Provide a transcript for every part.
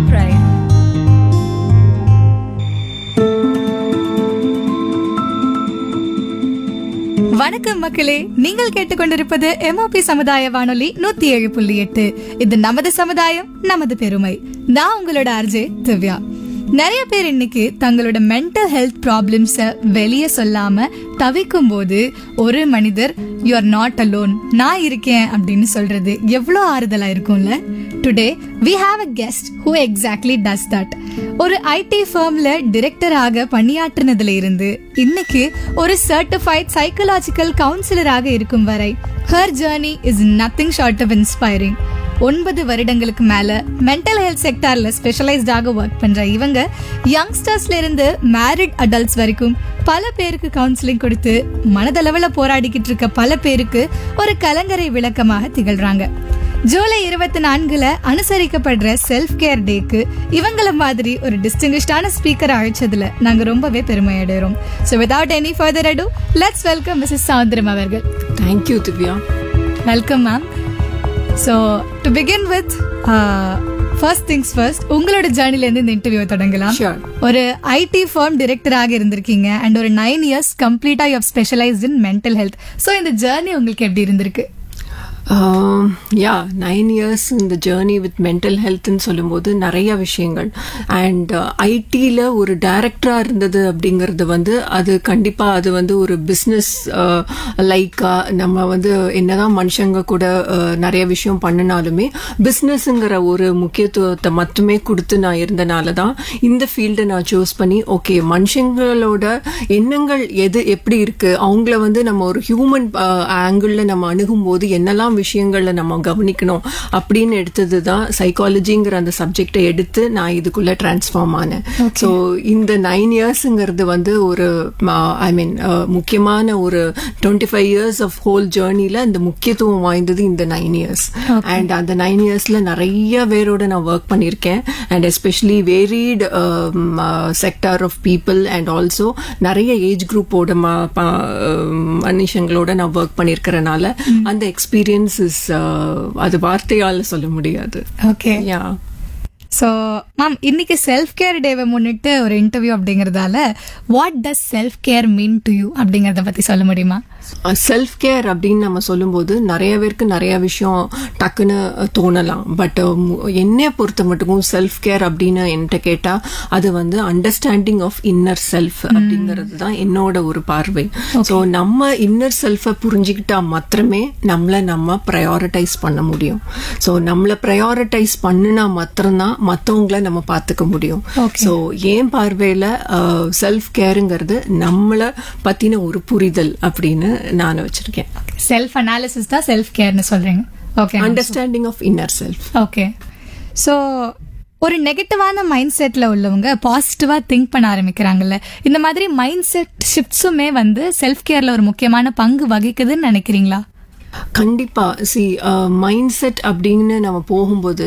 Pride. வணக்கம் மக்களே நீங்கள் கேட்டுக்கொண்டிருப்பது எம்ஓபி சமுதாய வானொலி நூத்தி ஏழு புள்ளி எட்டு இது நமது சமுதாயம் நமது பெருமை நான் உங்களோட அர்ஜே திவ்யா நிறைய பேர் இன்னைக்கு தங்களோட மென்டல் ஹெல்த் ப்ராப்ளம்ஸ வெளியே சொல்லாம தவிக்கும் போது ஒரு மனிதர் யூ ஆர் நாட் அலோன் நான் இருக்கேன் அப்படின்னு சொல்றது எவ்வளோ ஆறுதலா இருக்கும்ல today we have a guest who exactly does that ஒரு ஐடி ஃபர்ம்ல டிரெக்டராக பணியாற்றினதுல இருந்து இன்னைக்கு ஒரு சர்டிஃபைட் சைக்கலாஜிக்கல் கவுன்சிலராக இருக்கும் வரை her journey is nothing short of inspiring ஒன்பது வருடங்களுக்கு மேல மென்டல் ஹெல்த் செக்டார்ல ஸ்பெஷலைஸ்டாக ஒர்க் பண்ற இவங்க யங்ஸ்டர்ஸ்ல இருந்து மேரிட் அடல்ட்ஸ் வரைக்கும் பல பேருக்கு கவுன்சிலிங் கொடுத்து மனதளவுல போராடிக்கிட்டு இருக்க பல பேருக்கு ஒரு கலங்கரை விளக்கமாக திகழ்றாங்க ஜூலை இருபத்தி நான்குல அனுசரிக்கப்படுற செல்ஃப் கேர் டேக்கு இவங்கள மாதிரி ஒரு டிஸ்டிங்விஷ்டான ஸ்பீக்கர் அழைச்சதுல நாங்க ரொம்பவே பெருமை அடைகிறோம் so without any further ado let's welcome Mrs Soundaram அவர்கள் thank you Divya welcome ma'am so to begin with first things first உங்களோட ஜேர்னில இருந்து இந்த இன்டர்வியூ தொடங்கலாம் Sure. ஒரு ஐடி ஃபார்ம் டிரெக்டராக இருந்திருக்கீங்க அண்ட் ஒரு நைன் இயர்ஸ் கம்ப்ளீட்டா you specialised in mental health so இந்த ஜேர்னி உங்களுக்கு எப்படி இருந்திருக்கு யா நைன் இயர்ஸ் இந்த ஜேர்னி வித் மென்டல் ஹெல்த்னு சொல்லும்போது நிறைய விஷயங்கள் அண்ட் ஐடியில் ஒரு டைரக்டராக இருந்தது அப்படிங்கிறது வந்து அது கண்டிப்பாக அது வந்து ஒரு பிஸ்னஸ் லைக்கா நம்ம வந்து என்னதான் மனுஷங்க கூட uh, நிறைய விஷயம் பண்ணினாலுமே பிஸ்னஸ்ங்கிற ஒரு முக்கியத்துவத்தை மட்டுமே கொடுத்து நான் இருந்தனால தான் இந்த ஃபீல்டை நான் சூஸ் பண்ணி ஓகே மனுஷங்களோட எண்ணங்கள் எது எப்படி இருக்கு அவங்கள வந்து நம்ம ஒரு ஹியூமன் ஆங்கிளில் நம்ம அணுகும்போது என்னெல்லாம் விஷயங்களை நம்ம கவனிக்கணும் அப்படின்னு எடுத்தது தான் சைக்காலஜிங்கிற அந்த சப்ஜெக்டை எடுத்து நான் இதுக்குள்ள டிரான்ஸ்ஃபார்ம் ஆனேன் ஸோ இந்த நைன் இயர்ஸுங்கிறது வந்து ஒரு ஐ மீன் முக்கியமான ஒரு twenty five years of whole ஜேர்னியில் இந்த முக்கியத்துவம் வாய்ந்தது இந்த நைன் இயர்ஸ் அண்ட் அந்த நைன் இயர்ஸ்ல நிறைய பேரோட நான் ஒர்க் பண்ணியிருக்கேன் and especially varied sector of people and also நிறைய ஏஜ் குரூப்போட மனுஷங்களோட நான் ஒர்க் பண்ணியிருக்கிறனால அந்த எக்ஸ்பீரியன்ஸ் இஸ் அது வார்த்தையால சொல்ல முடியாது ஓகே யா ஸோ மேம் இன்னைக்கு செல்ஃப் கேர் டேவை முன்னிட்டு ஒரு இன்டர்வியூ அப்படிங்கறதால what does self care mean to you அப்படிங்கறத பத்தி சொல்ல முடியுமா செல்ஃப் கேர் அப்படின்னு நம்ம சொல்லும்போது நிறைய பேருக்கு நிறைய விஷயம் டக்குன்னு தோணலாம் பட் என்னைய பொறுத்த மட்டுக்கும் செல்ஃப் கேர் அப்படின்னு என்கிட்ட கேட்டா அது வந்து அண்டர்ஸ்டாண்டிங் ஆஃப் இன்னர் செல்ஃப் அப்படிங்கிறது தான் என்னோட ஒரு பார்வை ஸோ நம்ம இன்னர் செல்ஃபை புரிஞ்சுக்கிட்டா மாத்திரமே நம்மளை நம்ம ப்ரையாரிட்டைஸ் பண்ண முடியும் ஸோ நம்மளை ப்ரையாரிட்டைஸ் பண்ணுனா மாத்திரம்தான் மற்றவங்கள நம்ம பார்த்துக்க முடியும் Okay. ஸோ என் பார்வையில் செல்ஃப் கேருங்கிறது நம்மளை பற்றின ஒரு புரிதல் அப்படின்னு நான் வச்சிருக்கேன் செல்ஃப் அனாலிசிஸ் தான் செல்ஃப் கேர்னு சொல்றீங்க okay understanding of inner self okay so ஒரு நெகட்டிவான மைண்ட் செட்ல உள்ளவங்க பாசிட்டிவா திங்க் பண்ண ஆரம்பிக்கிறாங்கல்ல இந்த மாதிரி மைண்ட் செட் ஷிஃப்ட்ஸுமே வந்து செல்ஃப் கேர்ல ஒரு முக்கியமான பங்கு வகிக்குதுன்னு நினைக்கிறீங்களா கண்டிப்பா சி மைண்ட் செட் அப்படின்னு நம்ம போகும்போது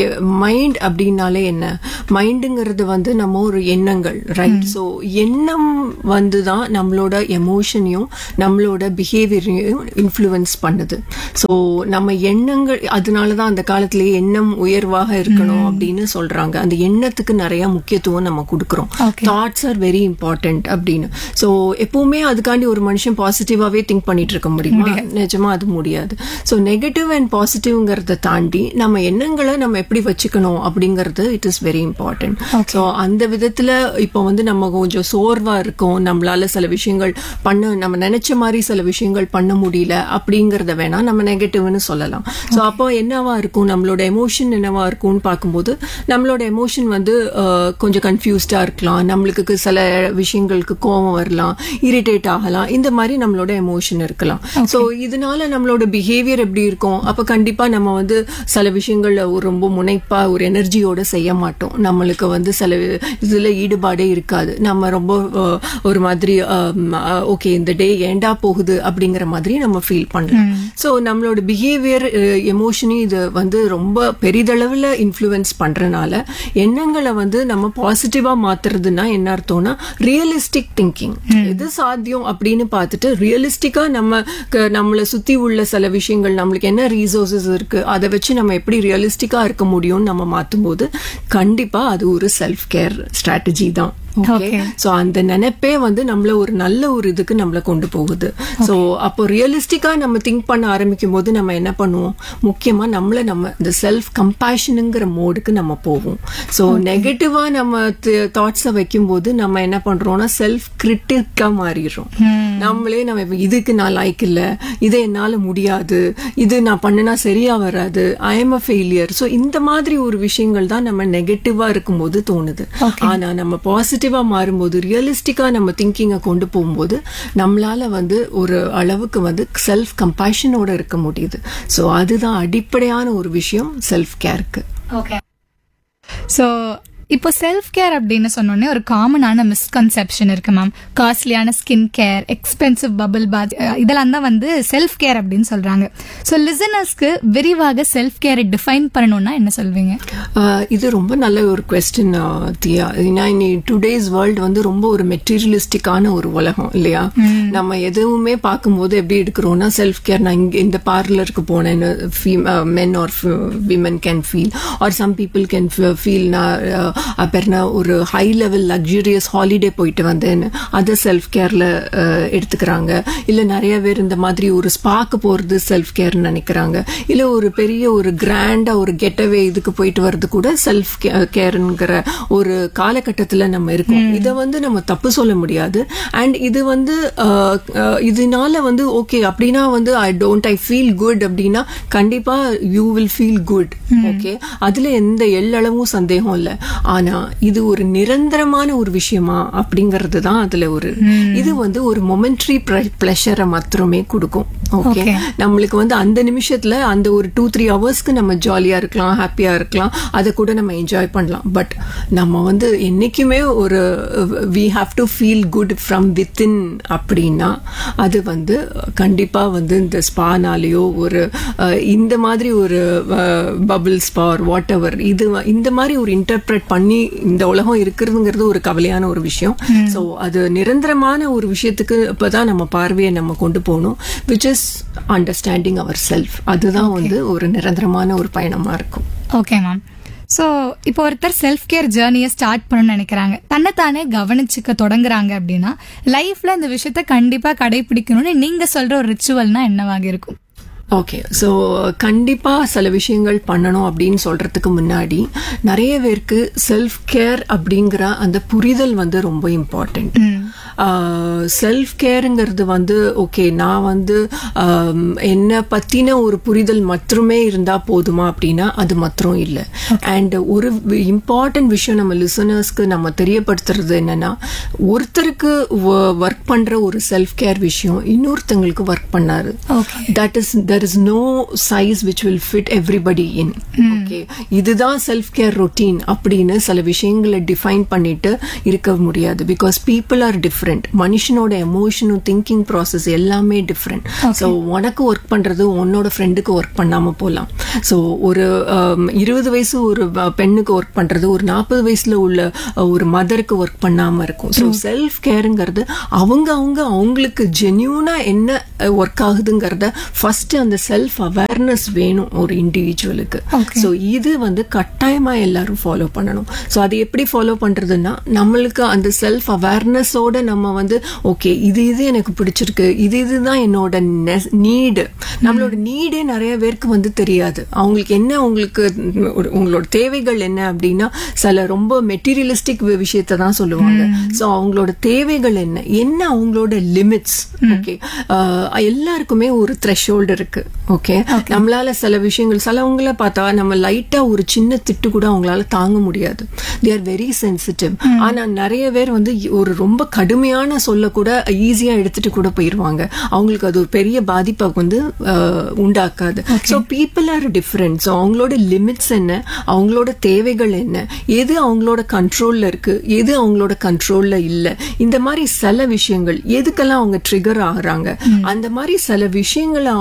மைண்ட் அப்படின்னாலே என்ன மைண்டுங்கிறது வந்து நம்ம ஒரு எண்ணங்கள் ரைட் ஸோ எண்ணம் வந்து தான் நம்மளோட எமோஷனையும் நம்மளோட பிஹேவியரையும் இன்ஃப்ளூயன்ஸ் பண்ணுது ஸோ நம்ம எண்ணங்கள் அதனால தான் அந்த காலத்திலேயே எண்ணம் உயர்வாக இருக்கணும் அப்படின்னு சொல்றாங்க அந்த எண்ணத்துக்கு நிறைய முக்கியத்துவம் நம்ம கொடுக்குறோம் Okay. Thoughts are very important அப்படின்னு ஸோ எப்பவுமே அதுக்காண்டி ஒரு மனுஷன் பாசிட்டிவாவே திங்க் பண்ணிட்டு இருக்க முடியுமா நிஜமா அது முடியாது ஸோ நெகட்டிவ் அண்ட் பாசிட்டிவ்ங்கிறத தாண்டி நம்ம எண்ணங்களை நம்ம எப்படி வச்சுக்கணும் அப்படிங்கிறது it is very important so அந்த விதத்துல இப்போ வந்து நம்ம கொஞ்சம் சோர்வா இருக்கோம் நம்மளால சில விஷயங்கள் பண்ண நம்ம நினைச்ச மாதிரி சில விஷயங்கள் பண்ண முடியல அப்படிங்கறத வேணா நம்ம நெகட்டிவ்னு சொல்லலாம் ஸோ அப்போ என்னவா இருக்கும் நம்மளோட எமோஷன் என்னவா இருக்கும்னு பார்க்கும்போது நம்மளோட எமோஷன் வந்து அஹ், கொஞ்சம் கன்ஃபியூஸ்டா இருக்கலாம் நம்மளுக்கு சில விஷயங்களுக்கு கோபம் வரலாம் இரிட்டேட் ஆகலாம் இந்த மாதிரி நம்மளோட எமோஷன் இருக்கலாம் ஸோ இதனால நம்மளோட பிஹேவியர் எப்படி இருக்கும் அப்ப கண்டிப்பா நம்ம வந்து சில விஷயங்கள்ல ஒரு ரொம்ப முனைப்பா ஒரு எனர்ஜியோட செய்ய மாட்டோம் நம்மளுக்கு வந்து சில இதுல ஈடுபாடே இருக்காது நம்ம ரொம்ப அஹ், ஒரு மாதிரி ஓகே இந்த டே ஏண்டா போகுது அப்படிங்கிற மாதிரி நம்ம ஃபீல் பண்ணலாம் ஸோ நம்மளோட பிஹேவியர் எமோஷனையும் இது வந்து ரொம்ப பெரிதளவில் இன்ஃப்ளூயன்ஸ் பண்றனால எண்ணங்களை வந்து நம்ம பாசிட்டிவா மாத்துறதுன்னா என்ன அர்த்தம்னா ரியலிஸ்டிக் திங்கிங் எது சாத்தியம் அப்படின்னு பார்த்துட்டு ரியலிஸ்டிக்கா நம்ம க- நம்மளை சுத்தி உள்ள சில விஷயங்கள் நம்மளுக்கு என்ன ரீசோர்சஸ் இருக்கு அதை வச்சு நம்ம எப்படி ரியலிஸ்டிக்கா இருக்க முடியும்னு நம்ம மாத்தும் போது கண்டிப்பா அது ஒரு செல்ஃப் கேர் ஸ்ட்ராட்டஜி தான் ஓகே Okay. சோ அந்த நினைப்பே வந்து நம்மள ஒரு நல்ல ஒரு இதுக்கு நம்மள கொண்டு போகுது சோ அப்போ ரியலிஸ்டிக்கா நம்ம திங்க் பண்ண ஆரம்பிக்கும் போது நம்ம என்ன பண்ணுவோம் முக்கியமா நம்மள நம்ம இந்த செல்ஃப் கம்பேஷனுங்கிற மோடுக்கு நம்ம போவோம் சோ நெகட்டிவா நம்ம தாட்ஸை வைக்கும் போது நம்ம என்ன பண்றோம்னா செல்ஃப் கிரிட்டிக்கா மாறிடுறோம் நம்மளே நம்ம இப்ப இதுக்கு நான் லைக் இல்ல இது என்னால முடியாது இது நான் பண்ணுனா சரியா வராது I am a failure so இந்த மாதிரி ஒரு விஷயங்கள் தான் நம்ம நெகட்டிவா இருக்கும்போது தோணுது ஆனா நம்ம பாசிட்டிவா மாறும்போது ரியலிஸ்டிக்கா நம்ம திங்கிங்கை கொண்டு போகும்போது நம்மளால வந்து ஒரு அளவுக்கு வந்து செல்ஃப் கம்பேஷனோட இருக்க முடியுது ஸோ அதுதான் அடிப்படையான ஒரு விஷயம் செல்ஃப் கேருக்கு ஓகே ஸோ இப்போ செல்ஃப் கேர் அப்படின்னு சொன்னோடனே ஒரு காமனான மிஸ்கன்செப்ஷன் இருக்கு மேம் காஸ்ட்லியான skin care expensive bubble bath இதெல்லாம் தான் வந்து செல்ஃப் கேர் அப்படின்னு சொல்றாங்க ஸோ லிசனர்ஸ்க்கு விரிவாக செல்ஃப் கேரை டிஃபைன் பண்ணணும்னா என்ன சொல்வீங்க ஆஹ் இது ரொம்ப நல்ல ஒரு கொஸ்டின் தியா ஏன்னா இனி டுடேஸ் வேர்ல்டு வந்து ரொம்ப ஒரு மெட்டீரியலிஸ்டிக்கான ஒரு உலகம் இல்லையா நம்ம எதுவுமே பார்க்கும்போது எப்படி எடுக்கிறோம்னா செல்ஃப் கேர் நான் இங்க இந்த பார்லருக்கு போனேன்னு men or women can feel or some people can feel நான் அப்பறனா ஒரு ஹை லெவல் லக்ஸுரியஸ் ஹாலிடே போயிட்டு வந்தேன்னு அதை செல்ஃப் கேர்ல எடுத்துக்கிறாங்க இல்ல நிறைய பேர் இந்த மாதிரி ஒரு ஸ்பாக்கு போறது செல்ஃப் கேர்னு நினைக்கிறாங்க இல்ல ஒரு பெரிய ஒரு கிராண்டா ஒரு கெட்டவே இதுக்கு போயிட்டு வர்றது கூட செல்ஃப் கேர்ங்கிற ஒரு காலகட்டத்துல நம்ம இருக்கோம் இதை வந்து நம்ம தப்பு சொல்ல முடியாது அண்ட் இது வந்து அஹ், அஹ், இதனால வந்து ஓகே அப்படின்னா வந்து I don't I feel good அப்படின்னா கண்டிப்பா you will feel good okay அதுல எந்த எள்ளளவும் சந்தேகம் இல்ல ஆனா இது ஒரு நிரந்தரமான ஒரு விஷயமா அப்படிங்கிறது தான் அதுல ஒரு இது வந்து ஒரு மொமெண்ட்ரி பிளஷரை மாத்திரமே கொடுக்கும் ஓகே Okay. நம்மளுக்கு வந்து அந்த நிமிஷத்துல அந்த ஒரு டூ த்ரீ ஹவர்ஸ்க்கு நம்ம ஜாலியா இருக்கலாம் ஹாப்பியா இருக்கலாம் அதை கூட நம்ம என்ஜாய் பண்ணலாம் பட் நம்ம வந்து என்னைக்குமே ஒரு we have to feel good from within அப்படின்னா அது வந்து கண்டிப்பா வந்து இந்த ஸ்பானாலேயோ ஒரு அஹ், இந்த மாதிரி ஒரு பபிள் ஸ்பார் வாட் எவர் இது வ- இந்த மாதிரி ஒரு இன்டர்பிரட் பண்ணி இந்த உலகம் இருக்கிறதுங்கிறது ஒரு கவலையான ஒரு விஷயம் ஸோ அது நிரந்தரமான ஒரு விஷயத்துக்கு இப்பதான் நம்ம பார்வையை நம்ம கொண்டு போகணும் which is understanding our self அதுதான் வந்து ஒரு நிரந்தரமான ஒரு பயணமா இருக்கும் ஓகே மேம் ஸோ இப்போ ஒருத்தர் செல்ஃப் கேர் ஜேர்னியை ஸ்டார்ட் பண்ணணும்னு நினைக்கிறாங்க தன்னைத்தானே கவனிச்சுக்க தொடங்குறாங்க அப்படின்னா லைஃப்ல இந்த விஷயத்த கண்டிப்பா கடைபிடிக்கணும்னு நீங்க சொல்ற ஒரு ரிச்சுவல்னா என்னவாக இருக்கும் ஓகே ஸோ கண்டிப்பா சில விஷயங்கள் பண்ணணும் அப்படின்னு சொல்றதுக்கு முன்னாடி நிறைய பேருக்கு செல்ஃப் கேர் அப்படிங்கிற அந்த புரிதல் வந்து ரொம்ப இம்பார்ட்டன்ட் செல்ஃப் கேருங்கிறது வந்து ஓகே நான் வந்து ஆம், என்னை பத்தின ஒரு புரிதல் மட்டுமே இருந்தா போதுமா அப்படின்னா அது மாத்திரம் இல்லை அண்ட் ஒரு இம்பார்ட்டன்ட் விஷயம் நம்ம லிசனர்ஸ்க்கு நம்ம தெரியப்படுத்துறது என்னன்னா ஒருத்தருக்கு ஒர்க் பண்ற ஒரு செல்ஃப் கேர் விஷயம் இன்னொருத்தங்களுக்கு ஒர்க் பண்ணாரு okay that is there is no size which will fit everybody in okay இதுதான் செல்ஃப் கேர் ரொட்டீன் அப்படின்னு சில விஷயங்களை டிஃபைன் பண்ணிட்டு இருக்க முடியாது பிகாஸ் பீப்புள் ஆர் டிஃப்ரெண்ட் மனுஷனோட எமோஷனும் திங்கிங் ப்ராசஸ் எல்லாமே டிஃப்ரெண்ட் ஸோ உனக்கு ஒர்க் பண்றது உன்னோட ஃப்ரெண்டுக்கு ஒர்க் பண்ணாம போகலாம் ஸோ ஒரு um, இருபது வயசு ஒரு uh, பெண்ணுக்கு ஒர்க் பண்றது ஒரு நாற்பது வயசுல உள்ள uh, ஒரு மதருக்கு ஒர்க் பண்ணாம இருக்கும் ஸோ செல்ஃப் கேருங்கிறது அவங்க அவங்க அவங்களுக்கு ஜென்யூனா என்ன ஒர்க் ஆகுதுங்கிறத ஃபர்ஸ்ட் அந்த செல்ஃப் அவேர்னஸ் வேணும் ஒரு இண்டிவிஜுவலுக்கு Okay. ஸோ இது வந்து கட்டாயமா எல்லாரும் ஃபாலோ பண்ணணும் ஸோ அது எப்படி ஃபாலோ பண்றதுன்னா நம்மளுக்கு அந்த செல்ஃப் அவேர்னஸோட நம்ம வந்து ஓகே இது இது எனக்கு பிடிச்சிருக்கு இது இதுதான் என்னோட நீடு நம்மளோட நீடே நிறைய பேருக்கு வந்து தெரியாது அவங்களுக்கு என்ன உங்களுக்கு ஒரு- உங்களோட தேவைகள் என்ன அப்படின்னா சில ரொம்ப மெட்டீரியலிஸ்டிக் விஷயத்தை தான் சொல்லுவாங்க ஸோ அவங்களோட தேவைகள் என்ன என்ன அவங்களோட லிமிட்ஸ் ஓகே எல்லாருக்குமே ஒரு த்ரெஷோல்டு இருக்கு ஓகே நம்மளால சில விஷயங்கள் சிலவங்கள பார்த்தா நம்ம லைட்டா ஒரு சின்ன திட்டு கூட அவங்களால தாங்க முடியாது தே ஆர் வெரி சென்சிட்டிவ் ஆனா நிறைய பேர் வந்து ஒரு ரொம்ப கடுமையான சொல்ல கூட ஈஸியா எடுத்துட்டு கூட போயிருவாங்க அவங்களுக்கு அது ஒரு பெரிய பாதிப்பை வந்து அஹ், உண்டாக்காது so people are different so அவங்களோட லிமிட்ஸ் என்ன அவங்களோட தேவைகள் என்ன எது அவங்களோட கண்ட்ரோல்ல இருக்கு எது அவங்களோட கண்ட்ரோல்ல இல்ல இந்த மாதிரி சில விஷயங்கள் எதுக்கெல்லாம் அவங்க ட்ரிகர் ஆகுறாங்க அந்த மாதிரி சில விஷயங்களை அவங்கள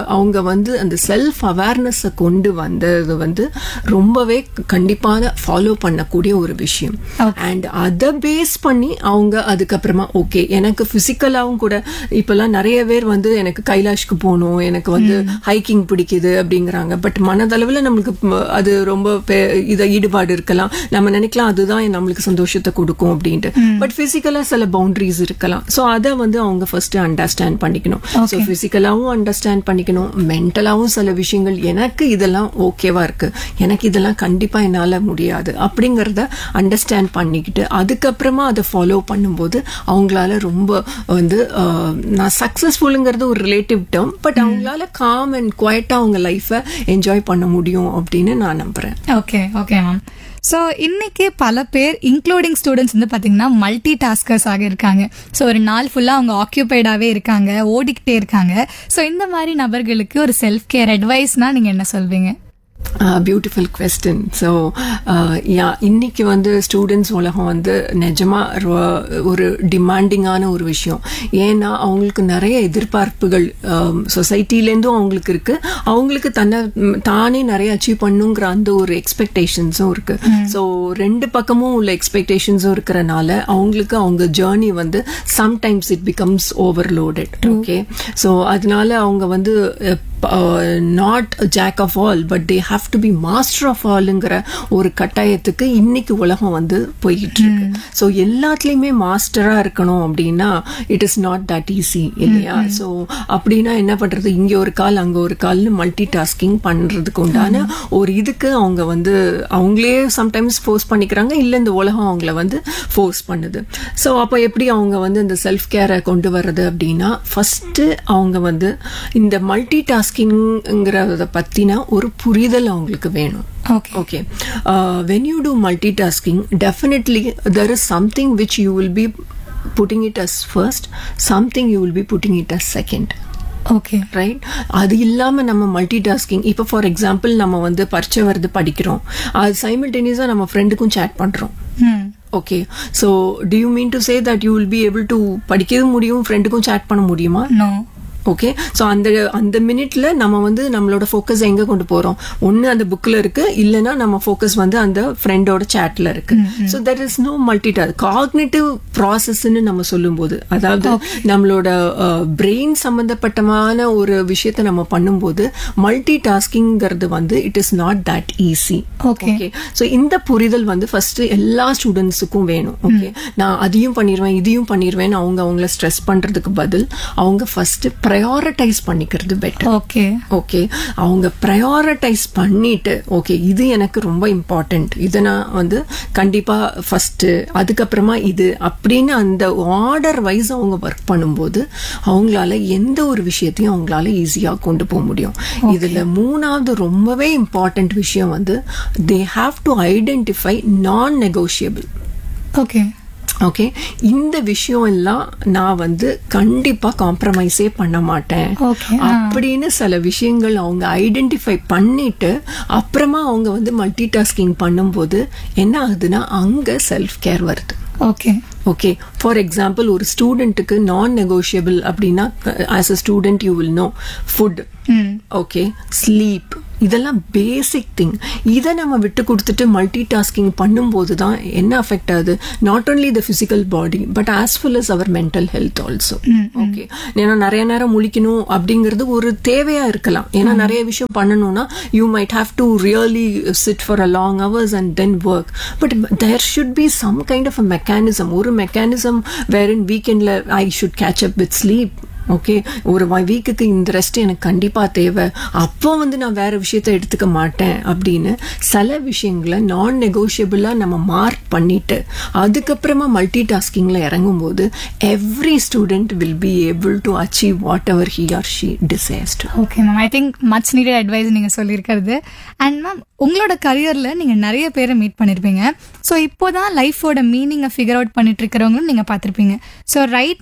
அவங்க வந்து அந்த செல்ஃப் அவேர்னஸை கொண்டு வந்தது வந்து ரொம்பவே கண்டிப்பான ஃபாலோ பண்ணக்கூடிய ஒரு விஷயம் அண்ட் அதை பேஸ் பண்ணி அவங்க அதுக்கப்புறமா ஓகே எனக்கு பிசிக்கலாவும் கூட இப்பெல்லாம் நிறைய பேர் வந்து எனக்கு கைலாஷ்க்கு போகணும் எனக்கு வந்து ஹைக்கிங் பிடிக்குது அப்படிங்கிறாங்க பட் மனதளவில் நம்மளுக்கு ம- அது ரொம்ப பெ- இத ஈடுபாடு இருக்கலாம் நம்ம நினைக்கலாம் அதுதான் நம்மளுக்கு சந்தோஷத்தை கொடுக்கும் அப்படின்ட்டு பட் பிசிக்கலா சில பவுண்டரிஸ் இருக்கலாம் ஸோ அதை வந்து அவங்க ஃபர்ஸ்ட் அண்டர்ஸ்டாண்ட் பண்ணிக்கணும் ஸோ பிசிக்கலாவும் அண்டர்ஸ்டாண்ட் பண்ணிக்கணும் மென்டலாவும் சில விஷயங்கள் எனக்கு இதெல்லாம் ஓகேவா இருக்கு எனக்கு இதெல்லாம் கண்டிப்பா என்னால முடியாது அப்படிங்கறத அண்டர்ஸ்டாண்ட் பண்ணிக்கிட்டு அதுக்கப்புறமா அதை ஃபாலோ பண்ணும்போது அவங்களால ரொம்ப வந்து அஹ், நான் சக்சஸ்ஃபுல்லுங்கிறது ஒரு ரிலேட்டிவ் டேர்ம் பட் அவங்களால காம் அண்ட் குவைட்டா அவங்க லைஃபை என்ஜாய் பண்ண முடியும் அப்படின்னு நான் நம்புறேன் ஓகே ஓகே மேம் ஸோ இன்னைக்கு பல பேர் இன்க்ளூடிங் ஸ்டூடெண்ட்ஸ் வந்து பார்த்தீங்கன்னா மல்டி டாஸ்கர்ஸ் ஆக இருக்காங்க ஸோ ஒரு நாள் ஃபுல்லாக அவங்க ஆக்கியூபைடாகவே இருக்காங்க ஓடிக்கிட்டே இருக்காங்க ஸோ இந்த மாதிரி நபர்களுக்கு ஒரு செல்ஃப் கேர் அட்வைஸ்னா நீங்கள் என்ன சொல்வீங்க பியூட்டிஃபுல் கொஸ்டின் ஸோ யா இன்னைக்கு வந்து ஸ்டூடெண்ட்ஸ் உலகம் வந்து நிஜமா ரொ- ஒரு டிமாண்டிங்கான ஒரு விஷயம் ஏன்னா அவங்களுக்கு நிறைய எதிர்பார்ப்புகள் சொசைட்டிலேருந்தும் அவங்களுக்கு இருக்கு அவங்களுக்கு தன்னை ம், தானே நிறைய அச்சீவ் பண்ணுங்கிற அந்த ஒரு எக்ஸ்பெக்டேஷன்ஸும் இருக்கு ஸோ ரெண்டு பக்கமும் உள்ள எக்ஸ்பெக்டேஷன்ஸும் இருக்கிறனால அவங்களுக்கு அவங்க ஜேர்னி வந்து sometimes it becomes overloaded okay so அதனால அவங்க வந்து not jack of all but they have to be master of ஆல்ங்கிற ஒரு கட்டாயத்துக்கு இன்னைக்கு உலகம் வந்து போயிட்டு இருக்கு ஸோ எல்லாத்துலேயுமே மாஸ்டரா இருக்கணும் அப்படின்னா it is not that easy இல்லையா ஸோ அப்படின்னா என்ன பண்றது இங்க ஒரு கால் அங்க ஒரு கால்னு மல்டி டாஸ்கிங் பண்றதுக்கு உண்டான ஒரு இதுக்கு அவங்க வந்து அவங்களே சம்டைம்ஸ் ஃபோர்ஸ் பண்ணிக்கிறாங்க இல்ல இந்த உலகம் அவங்கள வந்து ஃபோர்ஸ் பண்ணுது ஸோ அப்போ எப்படி அவங்க வந்து இந்த செல்ஃப் கேரை கொண்டு வர்றது அப்படின்னா ஃபர்ஸ்ட் அவங்க வந்து இந்த மல்டி டாஸ்கிங்கிறத பத்தின ஒரு புரிதல் அவங்களுக்கு வேணும் okay okay uh, when you do multitasking definitely there is something which you will be putting it as first something you will be putting it as second okay right அது இல்லாம நம்ம மல்டி டாஸ்கிங் இப்போ for example நம்ம வந்து பரீட்சை வருது படிக்கிறோம் அது சைமில்டேனியஸா நம்ம ஃப்ரெண்டுக்கும் சேட் பண்றோம் ம் okay so do you mean to say that you will be able to படிக்கவும் முடியும் ஃப்ரெண்டுக்கும் சேட் பண்ண முடியுமா நோ ஓகே ஸோ அந்த அந்த மினிட்ல நம்ம வந்து நம்மளோட ஃபோக்கஸ் எங்க கொண்டு போறோம் ஒன்னு அந்த புக்ல இருக்கு இல்லைன்னா நம்ம ஃபோக்கஸ் வந்து அந்த ஃப்ரெண்டோட சேட்ல இருக்கு so that is no multi cognitive ப்ராசஸ்ன்னு நம்ம சொல்லும்போது அதாவது நம்மளோட பிரெயின் சம்பந்தப்பட்டமான ஒரு விஷயத்த நம்ம பண்ணும்போது மல்டி டாஸ்கிங்கிறது வந்து it is not that easy Okay. Okay so இந்த புரிதல் வந்து ஃபர்ஸ்ட் எல்லா ஸ்டூடெண்ட்ஸுக்கும் வேணும் ஓகே நான் அதையும் பண்ணிடுவேன் இதையும் பண்ணிடுவேன் அவங்க அவங்கள ஸ்ட்ரெஸ் பண்றதுக்கு பதில் அவங்க ஃபர்ஸ்ட் ப்ரையாரிட்டைஸ் பண்ணிக்கிறது பெட்டர் ஓகே ஓகே அவங்க ப்ரையாரிட்டைஸ் பண்ணிட்டு ஓகே இது எனக்கு ரொம்ப இம்பார்ட்டன்ட் இதை நான் வந்து கண்டிப்பா ஃபர்ஸ்ட் அதுக்கப்புறமா இது அப்படின்னு அந்த ஆர்டர் வைஸ் அவங்க ஒர்க் பண்ணும்போது அவங்களால எந்த ஒரு விஷயத்தையும் அவங்களால ஈஸியா கொண்டு போக முடியும் இதுல மூணாவது ரொம்பவே இம்பார்ட்டன்ட் விஷயம் வந்து they have to identify non negotiable okay okay இந்த விஷயம் எல்லாம் நான் வந்து கண்டிப்பா காம்ப்ரமைஸே பண்ண மாட்டேன் Okay, அப்படின்னு சில விஷயங்கள் அவங்க ஐடென்டிஃபை பண்ணிட்டு அப்புறமா அவங்க வந்து மல்டி டாஸ்கிங் பண்ணும்போது என்ன ஆகுதுன்னா அங்க செல்ஃப் கேர் வருது ஓகே ஓகே ஃபார் எக்ஸாம்பிள் ஒரு ஸ்டூடெண்ட்டுக்கு நான் நெகோஷியபிள் அப்படின்னா as a student you will no food ம் ஓகே ஸ்லீப் இதெல்லாம் பேசிக் திங் இதை நம்ம விட்டு கொடுத்துட்டு மல்டி டாஸ்கிங் பண்ணும்போது தான் என்ன அஃபெக்ட் ஆகுது not only the physical body but as well as our mental health also okay ஏன்னா நிறைய நேரம் முழிக்கணும் அப்படிங்கிறது ஒரு தேவையா இருக்கலாம் ஏன்னா நிறைய விஷயம் பண்ணணும்னா you might have to really sit for a long hours and then work but there should be some kind of a mechanism ஒரு மெக்கானிசம் வேர் இன் வீக்கெண்ட்ல I should catch up with sleep okay ஒரு வீக்குக்கு இந்த rest எனக்கு கண்டிப்பா தேவை அப்போ வந்து நான் வேற விஷயத்த எடுத்துக்க மாட்டேன் அப்படின்னு சில விஷயங்களை நான் நெகோஷியபிளா நம்ம மார்க் பண்ணிட்டு அதுக்கப்புறமா மல்டி டாஸ்கிங்ல இறங்கும் போது every student will be able to achieve whatever he or she desires to okay ma'am I think much needed advice நீங்க சொல்லியிருக்கிறது அண்ட் மேம் உங்களோட கரியர்ல நீங்க நிறைய பேரை மீட் பண்ணிருப்பீங்க ஸோ இப்போதான் லைஃபோட மீனிங்கை ஃபிகர் அவுட் பண்ணிட்டு இருக்கிறவங்களும் நீங்க பார்த்திருப்பீங்க ஸோ ரைட் நவ்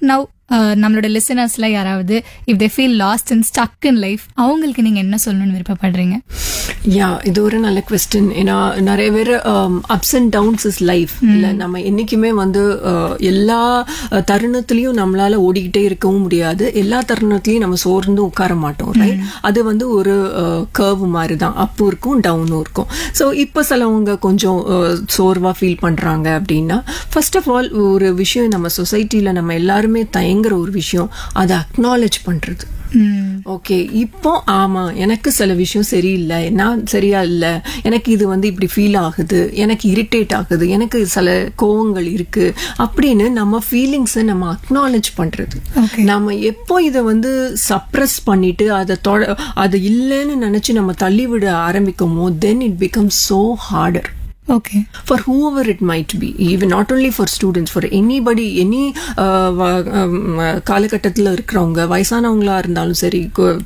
அஹ், நம்மளோட லிசனர்ஸ்ல யாராவது if they feel lost and stuck in life அவங்களுக்கு நீங்க என்ன சொல்லணும்னு விருப்பப்படுறீங்க யா இது ஒரு நல்ல கொஸ்டின் ஏன்னா நிறைய பேர் ups and downs is life இல்ல நம்ம என்னைக்குமே வந்து அஹ், எல்லா அஹ், தருணத்திலயும் நம்மளால ஓடிக்கிட்டே இருக்கவும் முடியாது எல்லா தருணத்திலயும் நம்ம சோர்ந்து உட்கார மாட்டோம் ரைட் அது வந்து ஒரு கர்வ் மாதிரி தான் அப்பும் இருக்கும் டவுனும் இருக்கும் ஸோ இப்போ சிலவங்க கொஞ்சம் அஹ், சோர்வா ஃபீல் பண்றாங்க அப்படின்னா ஃபர்ஸ்ட் ஆஃப் ஆல் ஒரு விஷயம் நம்ம சொசைட்டில நம்ம எல்லாருமே தயங்குற ஒரு விஷயம் அதை அக்னாலேஜ் பண்றது ம் ஓகே இப்போ ஆமா எனக்கு சில விஷயம் சரியில்லை நான் சரியா இல்ல எனக்கு இது வந்து இப்படி ஃபீல் ஆகுது எனக்கு இரிட்டேட் ஆகுது எனக்கு சில கோவங்கள் இருக்கு அப்படின்னு நம்ம ஃபீலிங்ஸை நம்ம அக்னாலேஜ் பண்றது Okay. நம்ம எப்போ இதை வந்து சப்ரஸ் பண்ணிட்டு அதை தொட அது இல்லைன்னு நினைச்சு நம்ம தள்ளிவிட ஆரம்பிக்குமோ then it become so harder okay for whoever it might be even not only for students for anybody any காலகட்டத்தில் இருக்கிறவங்க வயசானவங்களா இருந்தாலும் சரி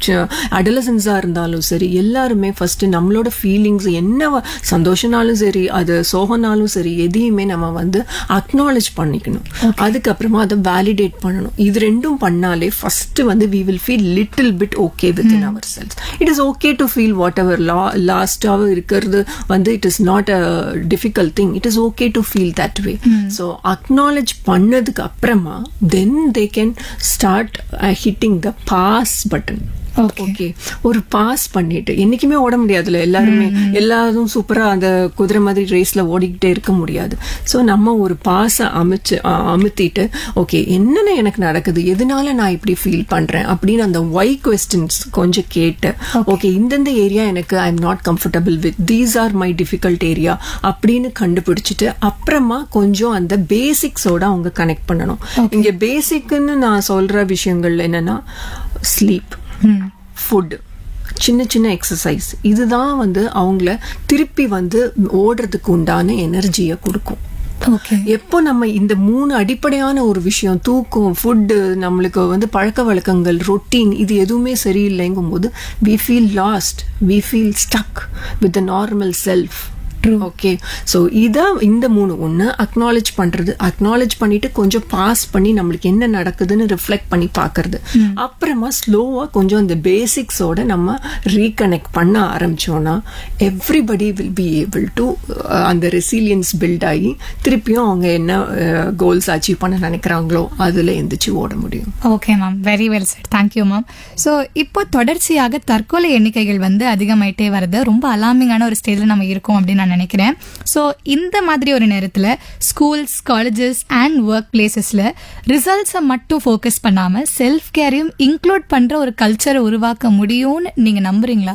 அடலசன்ஸா இருந்தாலும் சரி எல்லாருமே ஃபர்ஸ்ட் நம்மளோட ஃபீலிங்ஸ் என்ன வ- சந்தோஷனாலும் சரி அது சோகனாலும் சரி எதையுமே நம்ம வந்து அக்னாலேஜ் பண்ணிக்கணும் அதுக்கப்புறமா அதை வேலிடேட் பண்ணணும் இது ரெண்டும் பண்ணாலே ஃபர்ஸ்ட் வந்து we will feel little bit okay within our selves it is okay to feel whatever லா லாஸ்டாக இருக்கிறது வந்து it is not a difficult thing it is okay to feel that way so acknowledge பண்ணதுக்கு அப்புறமா then they can start hitting the pause button Okay. Okay ஒரு pause பண்ணிட்டு என்னைக்குமே ஓட முடியாதுல்ல எல்லாருமே எல்லாரும் சூப்பரா அந்த குதிரை மாதிரி ரேஸ்ல ஓடிக்கிட்டே இருக்க முடியாது ஸோ நம்ம ஒரு பாஸை அமைச்சு அ- அமுத்திட்டு ஓகே என்னென்ன எனக்கு நடக்குது எதனால நான் இப்படி ஃபீல் பண்றேன் அப்படின்னு அந்த ஒய் கொஸ்டின்ஸ் கொஞ்சம் கேட்டு ஓகே இந்தந்த ஏரியா எனக்கு I am not comfortable with these are my difficult area அப்படின்னு கண்டுபிடிச்சிட்டு அப்புறமா கொஞ்சம் அந்த பேசிக்ஸோட அவங்க கனெக்ட் பண்ணணும் இங்க பேசிக்னு நான் சொல்ற விஷயங்கள் என்னன்னா ஸ்லீப் ம் ஃபுட் சின்ன சின்ன எக்ஸசைஸ் இதுதான் வந்து அவங்கள திருப்பி வந்து ஓடுறதுக்கு உண்டான எனர்ஜியை கொடுக்கும் ஓகே எப்போ நம்ம இந்த மூணு அடிப்படையான ஒரு விஷயம் தூக்கம் ஃபுட்டு நம்மளுக்கு வந்து பழக்க வழக்கங்கள் ரொட்டீன் இது எதுவுமே சரியில்லைங்கும் போது we feel lost we feel stuck with the normal self okay so இதான் இந்த மூணு ஒன்று அக்னாலேஜ் பண்றது அக்னாலேஜ் பண்ணிட்டு கொஞ்சம் பாஸ் பண்ணி நம்மளுக்கு என்ன நடக்குதுன்னு ரிஃப்ளெக்ட் பண்ணி பார்க்கறது அப்புறமா ஸ்லோவா கொஞ்சம் அந்த பேசிக்ஸோட நம்ம ரீகனெக்ட் பண்ண ஆரம்பிச்சோம்னா everybody will be able to அந்த ரெசிலியன்ஸ் பில்ட் ஆகி திருப்பியும் அவங்க என்ன கோல்ஸ் அச்சீவ் பண்ண நினைக்கிறாங்களோ அதுல எந்திரிச்சு ஓட முடியும் okay ma'am very well sir thank you ma'am so இப்போ தொடர்ச்சியாக தற்கொலை எண்ணிக்கைகள் வந்து அதிகமாயிட்டே வருது ரொம்ப அலாமிங்கான ஒரு ஸ்டேஜில் நம்ம இருக்கோம் அப்படின்னு நான் நினைக்கிறேன் ஸோ இந்த மாதிரி ஒரு நேரத்தில் ஸ்கூல்ஸ் காலேஜஸ் அண்ட் ஒர்க் பிளேசஸில் ரிசல்ட்ஸை மட்டும் ஃபோக்கஸ் பண்ணாமல் செல்ஃப் கேரையும் இன்க்ளூட் பண்ணுற ஒரு கல்ச்சரை உருவாக்க முடியும்னு நீங்கள் நம்புறீங்களா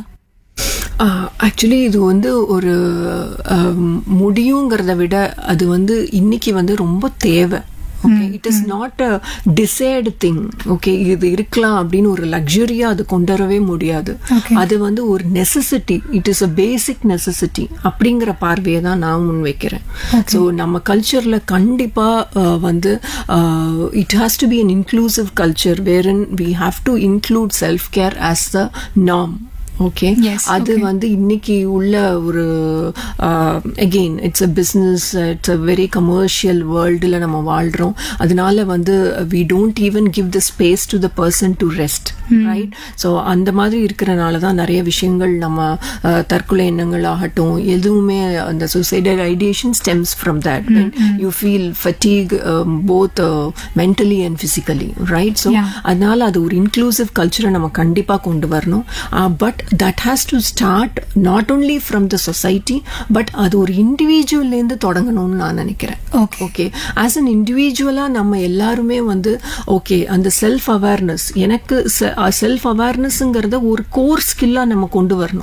ஆக்சுவலி இது வந்து ஒரு ஆம், முடியுங்கிறத விட அது வந்து இன்னைக்கு வந்து ரொம்ப தேவை okay it is not a decide thing okay இது இருக்கலாம் அப்படின்னு ஒரு லக்ஸுரியா அது கொண்டு வரவே முடியாது Okay. அது வந்து ஒரு necessity it is a basic necessity அப்படிங்கிற பார்வையை தான் நான் முன் வைக்கிறேன் ஸோ நம்ம கல்ச்சர்ல கண்டிப்பா அஹ், வந்து it has to be an inclusive culture wherein we have to include self care as the நாம் ஓகே Yes, அது வந்து இன்னைக்கு உள்ள ஒரு again it's a business it's a very commercial வேர்ல்டில் நம்ம வாழ்றோம் அதனால வந்து we don't even give the space to the person to rest right so அந்த மாதிரி இருக்கிறனால தான் நிறைய விஷயங்கள் நம்ம அஹ், தற்கொலை எண்ணங்கள் ஆகட்டும் எதுவுமே அந்த suicidal ideation stems from that you feel fatigue both mentally and physically right so Yeah. அதனால அது ஒரு இன்க்ளூசிவ் கல்ச்சரை நம்ம கண்டிப்பா கொண்டு வரணும் but that has to start not only from the society but அது ஒரு இண்டிவிஜுவல்லேருந்து தொடங்கணும்னு நான் நினைக்கிறேன் Okay. ஓகே ஆஸ் அன் இண்டிவிஜுவலா நம்ம எல்லாருமே வந்து ஓகே அந்த செல்ஃப் அவேர்னஸ் எனக்கு செல்ஃப் அவேர்னஸ்ங்கிறத ஒரு கோர் ஸ்கில்லா நம்ம கொண்டு வரணும்